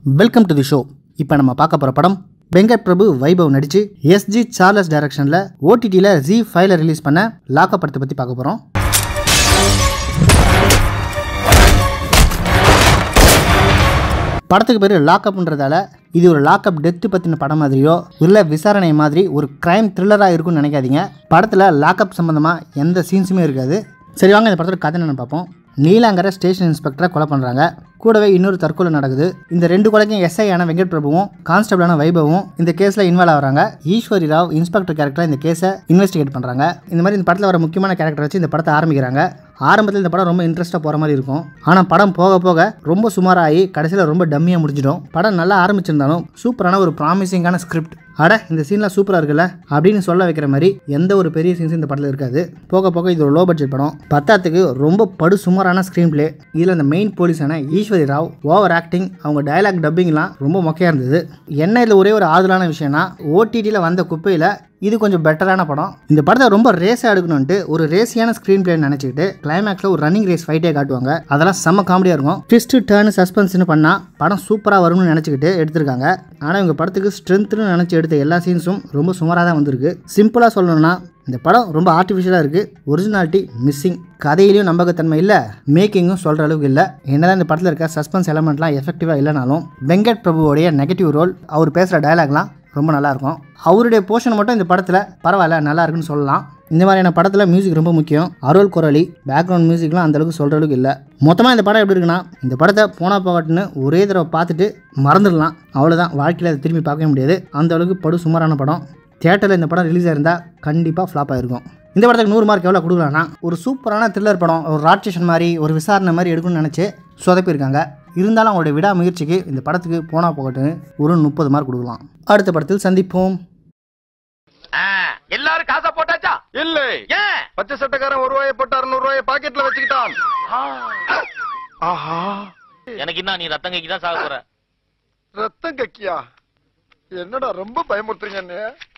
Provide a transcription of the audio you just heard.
welcome to the show இப்போ நம்ம பார்க்க போகிற படம் வெங்கட் பிரபு வைபவ் நடிச்சு எஸ்ஜி சார்லஸ் டைரக்ஷனில் ஓடிடியில் ஜி ஃபைவ்ல ரிலீஸ் பண்ண லாக்கப் படத்தை பற்றி பார்க்க போகிறோம் படத்துக்கு பேர் லாக்அப்ன்றதால இது ஒரு லாக்அப் டெத்து பற்றின படம் மாதிரியோ இல்லை விசாரணை மாதிரி ஒரு கிரைம் த்ரில்லராக இருக்கும்னு நினைக்காதீங்க படத்தில் லாக்அப் சம்மந்தமாக எந்த சீன்ஸுமே இருக்காது சரி வாங்க இந்த படத்தோட கதை என்னன்னு பார்ப்போம் நீலாங்கரை ஸ்டேஷன் இன்ஸ்பெக்டரை கொலை பண்ணுறாங்க கூடவே இன்னொரு தற்கொலை நடக்குது இந்த ரெண்டு கொலைக்கும் எஸ்ஐ ஆன வெங்கட் பிரபுவும் கான்ஸ்டபிளான வைபவும் இந்த கேஸில் இன்வால்வ் ஆகிறாங்க ஈஸ்வரி ராவ் இன்ஸ்பெக்டர் கேரக்டர் இந்த கேஸை இன்வெஸ்டிகேட் பண்ணுறாங்க இந்த மாதிரி இந்த படத்தில் வர முக்கியமான கேரக்டர் வச்சு இந்த படத்தை ஆரம்பிக்கிறாங்க ஆரம்பத்தில் இந்த படம் ரொம்ப இன்ட்ரெஸ்ட்டாக போகிற மாதிரி இருக்கும் ஆனால் படம் போக போக ரொம்ப சுமாராகி கடைசியில் ரொம்ப டம்மியாக முடிஞ்சிடும் படம் நல்லா ஆரம்பிச்சிருந்தாலும் சூப்பரான ஒரு ப்ராமிசிங்கான ஸ்கிரிப்ட் அட இந்த சீன்லாம் சூப்பராக இருக்குல்ல அப்படின்னு சொல்ல வைக்கிற மாதிரி எந்த ஒரு பெரிய சீன்ஸும் இந்த படத்தில் இருக்காது போக போக இது ஒரு லோ பட்ஜெட் படம் பத்தாத்துக்கு ரொம்ப படு சுமாரான ஸ்க்ரீன் பிளே இதில் அந்த மெயின் போலீஸான ஈஸ்வரி ராவ் ஓவர் ஆக்டிங் அவங்க டயலாக் டப்பிங்லாம் ரொம்ப மொக்கையாக இருந்தது என்ன இதில் ஒரே ஒரு ஆறுதலான விஷயம்னா ஓடிடியில் வந்த குப்பையில் இது கொஞ்சம் பெட்டரான படம் இந்த படத்தை ரொம்ப ரேஸாக எடுக்கணும்ட்டு ஒரு ரேசியான ஸ்க்ரீன் பிளே நினச்சிக்கிட்டு கிளைமேக்ஸில் ஒரு ரன்னிங் ரேஸ் ஃபைட்டே காட்டுவாங்க அதெல்லாம் செம்ம காமெடியாக இருக்கும் ட்விஸ்ட் டேர்னு சஸ்பென்ஸ்னு பண்ணால் படம் சூப்பராக வரும்னு நினச்சிக்கிட்டு எடுத்திருக்காங்க ஆனால் இவங்க படத்துக்கு ஸ்ட்ரென்த்னு நினச்சி எடுத்த எல்லா சீன்ஸும் ரொம்ப சுமாராக தான் வந்திருக்கு சிம்பிளாக சொல்லணும்னா இந்த படம் ரொம்ப ஆர்டிஃபிஷியலாக இருக்குது ஒரிஜினாலிட்டி மிஸ்ஸிங் கதையிலையும் நம்பகத்தன்மை இல்லை மேக்கிங்கும் சொல்கிற அளவுக்கு இல்லை என்னதான் இந்த படத்தில் இருக்க சஸ்பென்ஸ் எலமெண்ட்லாம் எஃபெக்டிவாக இல்லைனாலும் வெங்கட் பிரபுவோடைய நெகட்டிவ் ரோல் அவர் பேசுகிற டயலாக்லாம் ரொம்ப நல்லாயிருக்கும் அவருடைய போர்ஷன் மட்டும் இந்த படத்தில் பரவாயில்ல நல்லா இருக்குன்னு சொல்லலாம் இந்த மாதிரியான படத்தில் மியூசிக் ரொம்ப முக்கியம் அருள் குரலி பேக்ரவுண்ட் மியூசிக்லாம் அந்த அளவுக்கு சொல்கிற அளவுக்கு இல்லை மொத்தமாக இந்த படம் எப்படி இருக்குன்னா இந்த படத்தை போனா போகட்டுன்னு ஒரே தடவை பார்த்துட்டு மறந்துடலாம் அவ்வளோதான் வாழ்க்கையில் அதை திரும்பி பார்க்கவே முடியாது அந்த அளவுக்கு படு சுமாரான படம் தியேட்டரில் இந்த படம் ரிலீஸ் ஆயிருந்தால் கண்டிப்பாக ஃப்ளாப் ஆயிருக்கும் இந்த படத்துக்கு நூறு மார்க் எவ்வளோ கொடுக்கலாம்னா ஒரு சூப்பரான த்ரில்லர் படம் ஒரு ராட்சேஷன் மாதிரி ஒரு விசாரணை மாதிரி எடுக்கணும்னு நினச்சி சொதப்பியிருக்காங்க இருந்தாலும் அவங்களுடைய விடா முயற்சிக்கு இந்த படத்துக்கு போனா போகட்டுன்னு ஒரு முப்பது மார்க் கொடுக்கலாம் அடுத்த படத்தில் சந்திப்போம் ஆ, எல்லாரும் காசா போட்டாச்சா இல்லை ஏன் பச்சை சட்டக்காரன் ஒரு ரூபாயை போட்டு அறுநூறு ரூபாயை பாக்கெட்ல வச்சுக்கிட்டான் ஆஹா எனக்கு என்ன நீ ரத்தங்கைக்கு தான் சாக போற ரத்தம் கக்கியா என்னடா ரொம்ப பயமுறுத்துறீங்க அண்ணே